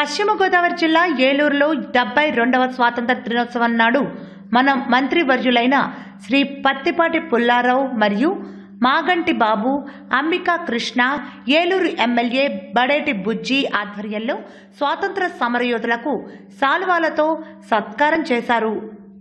పశ్చిమ గోదావరి జిల్లా ఏలూరులో డెబ్బై రెండవ స్వాతంత్ర దినోత్సవం నాడు మన మంత్రివర్యులైన శ్రీ పత్తిపాటి పుల్లారావు మరియు మాగంటి బాబు అంబికా కృష్ణ ఏలూరు ఎమ్మెల్యే బడేటి బుజ్జి ఆధ్వర్యంలో స్వాతంత్ర సమరయోధులకు సాల్వాలతో సత్కారం చేశారు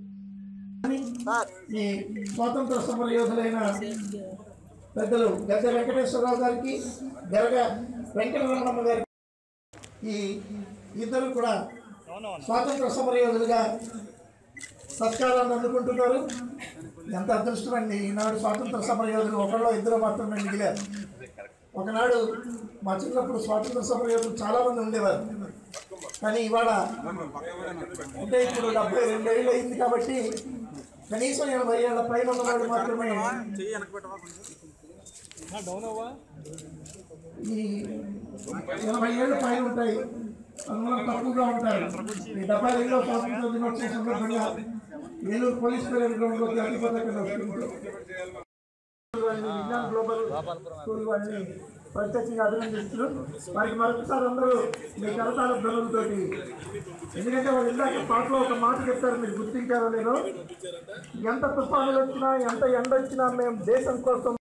ఈ స్వాతంత్ర సమర యోధులైన పెద్దలు గద్దె వెంకటేశ్వరరావు గారికి గరగ వెంకటరమణమ్మ గారికి ఈ ఇద్దరు కూడా స్వాతంత్ర సమర యోధులుగా సత్కారాన్ని అందుకుంటున్నారు ఎంత అదృష్టం అండి ఈనాడు స్వాతంత్ర సమర యోధులు ఒకళ్ళు ఇద్దరు మాత్రమే మిగిలారు ఒకనాడు మా చిన్నప్పుడు స్వాతంత్ర సమర యోధులు చాలా మంది ఉండేవారు కానీ ఇవాళ అంటే ఇప్పుడు డెబ్బై రెండేళ్ళు అయింది కాబట్టి కనీసం ఎనభై ఏళ్ళ పైన ఉన్నవాడు మాత్రమే ఈ ఎనభై ఏళ్ళ పైన ఉంటాయి అందువల్ల తక్కువగా ఉంటారు ఈ డెబ్బై రెండో స్వాతంత్ర దినోత్సవం సందర్భంగా ఏలూరు పోలీస్ పరేడ్ గ్రౌండ్లో జాతీయ పతాకాన్ని వస్తుంది వాళ్ళని విజ్ఞాన్ గ్లోబల్ స్కూల్ వాళ్ళని ప్రత్యేకంగా అభినందిస్తూ వారికి మరొకసారి అందరూ మీ కరతాల ధ్వనులతోటి ఎందుకంటే వాళ్ళు ఇందాక పాటలో ఒక మాట చెప్తారు మీరు గుర్తించారో లేదో ఎంత తుఫానులు వచ్చినా ఎంత ఎండ వచ్చినా మేము దేశం కోసం